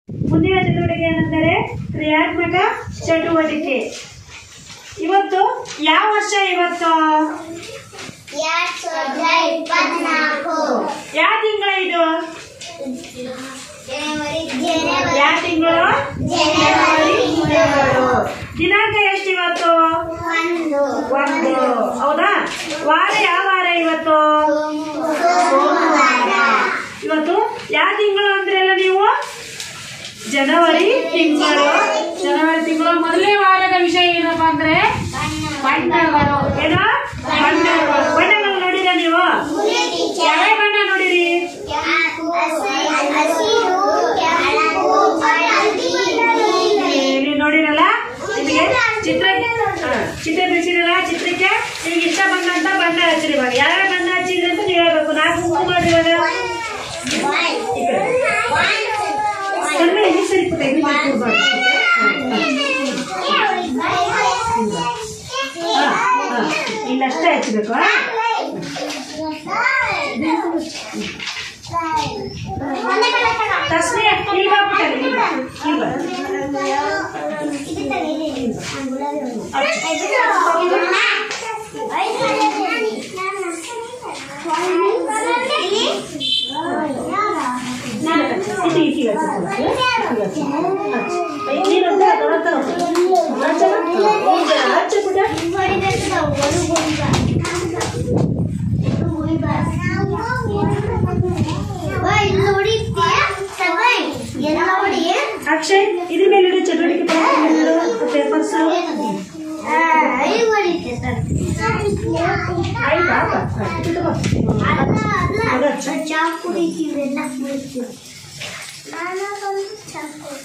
ಮುಂದಿನ ಚಟುವಟಿಕೆ ಏನೆಂದರೆ ಕ್ರಿಯಾತ್ಮಕ ಚಟುವಟಿಕೆ ಇವತ್ತು ಯಾವ ವರ್ಷ ಇವತ್ತು ಎರಡ್ ಸಾವಿರದ ಇಪ್ಪತ್ನಾಲ್ಕು ಯಾವ ತಿಂಗಳ ಇದು ಜನವರಿ ಜನವರಿ ಯಾವ ತಿಂಗಳು ಜನವರಿ ತಿಂಗಳು ದಿನಾಂಕ ಎಷ್ಟು ಇವತ್ತು ಒಂದು ಒಂದು ಹೌದಾ ವಾರ ಯಾವ ವಾರ ಇವತ್ತು ಸೋಮವಾರ ಇವತ್ತು ಯಾವ ತಿಂಗಳು ಅಂದ್ರಲ್ಲ ನೀವು ಜನವರಿ ತಿಂಗಳು ಜನವರಿ ತಿಂಗಳು ಮೊದಲನೇ ವಾರದ ವಿಷಯ ಏನಪ್ಪ ಅಂದ್ರೆ ಬಣ್ಣಗಳು ಏನೋ ಬಣ್ಣಗಳು ಬಣ್ಣಗಳು ನೋಡಿರ ನೀವು ಯಾವ ಬಣ್ಣ ನೋಡಿರಿ ಹಸಿರು ಕೆಂಪು ಹಳದಿ ನೀಲಿ. ಇಲ್ಲಿ ನೋಡಿರಲ್ಲ ನಿಮಗೆ ಚಿತ್ರ ಹಾ, ಚಿತ್ರ ಬಿಡಿಸಿರಲ್ಲ ಚಿತ್ರಕ್ಕೆ ನಿಮ್ಗೆ ಇಷ್ಟ ಬಂದಂತ ಬಣ್ಣ ಹಚ್ಚಿರಿ ಇವಾಗ ಯಾವ ಬಣ್ಣ ಹಚ್ಚಿದ್ರಿ ಅಂತ ನೀವು ಹೇಳ್ಬೇಕು ನಾಲ್ಕು ಮುಖ ಮಾಡಿ ಇವಾಗ ಕಡಿಮೆ ಇಲ್ಲಿ ಸರಿ ಪುಟ್ಟ ಇಲ್ಲಿ ಕೂರ್ಬಾರ್ದು. ಹಾ, ಹಾ. ಇಲ್ಲಷ್ಟೇ ಹಚ್ಚಬೇಕು ಹಾ? ತಸ್ಮೆ ಇಲ್ಲಿ ಬಾ ಪುಟ್ಟ ಇಲ್ಲಿ ಬಾ. ಇಲ್ಲಿ ಬಾ. ಇದು ಈಚೆಗೆ ಹಚ್ಚು. ಈಚೆಗೆ ಹಚ್ಚು. ಹಚ್ಚು. ನೀನು ಒಂಥರ ತೊಗೊಳ್ತಾ ಹೋಗು. ಹಚ್ಚು. ಹಚ್ಚು ಪುಟ್ಟ. ಅಕ್ಷಯ್ ಇದ್ರ ಮೇಲೆ ಇಡು ಚಟುವಟಿಕೆ ಪೇಪರ್ಸ್ ಆಯ್ತಾ ಚಾ ಕುಡಿತೀವಿ ಎಲ್ಲ ಕುಡಿತೀವಿ ನಾನೊಂದು ಚಾ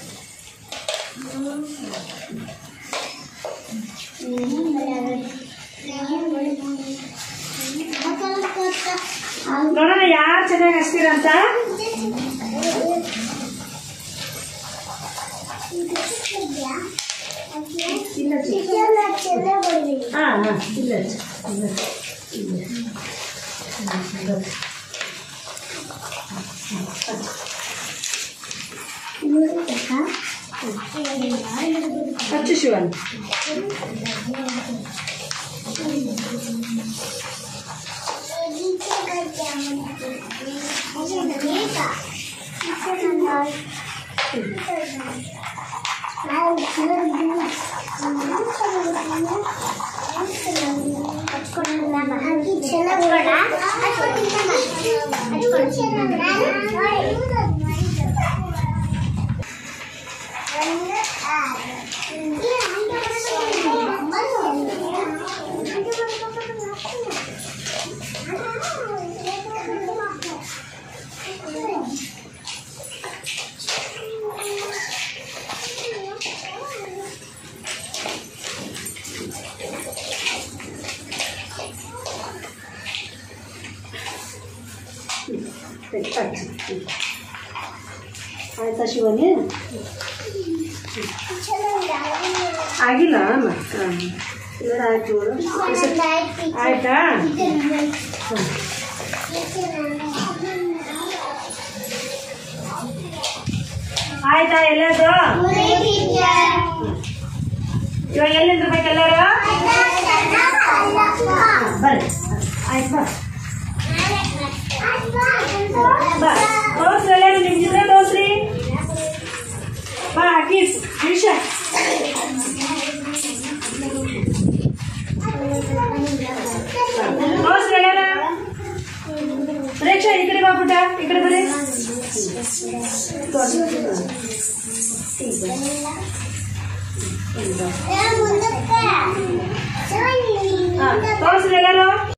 ನೋಡೋಣ ಯಾರು ಚೆನ್ನಾಗಿ ಹಚ್ತೀರಂತ ಇಲ್ಲ ಹಾ ಹಾ ಇಲ್ಲ ಇಲ್ಲ ಇಲ್ಲ ಇಲ್ಲ. ಹಚ್ಚು ಶಿವನ್ ಹಚ್ಚು ಆಯ್ತಾ ಶಿವನೇ ಆಗಿಲ್ಲ ಅಮ್ಮ ಹಾಂ ಇಲ್ಲ ಆಯ್ತು ನೋಡು. ಆಯ್ತಾ ಹಾಂ ಆಯ್ತಾ ಎಲ್ಲದು ಇವಾಗ ಎಲ್ಲಿರ್ಬೇಕು ಎಲ್ಲರೂ ಬರ್ರಿ ಆಯ್ತು ಬಾ ಬಾ ತೋರ್ಸ್ರಿ ಎಲ್ಲರೂ ನಿಮ್ಮ ಜೊತೆ ತೋರ್ಸ್ರಿ ಬಾ ಕಿಸ್ ವಿಷ ತೋರ್ಸ್ರಿ ಎಲ್ಲರೂ ಪ್ರೇಕ್ಷ ಈ ಕಡೆ ಬಾ ಪುಟ್ಟ ಈ ಕಡೆ ಬರ್ರಿ ತೋರ್ಸಿ ಹಾಂ ತೋರ್ಸ್ರಿ ಎಲ್ಲರೂ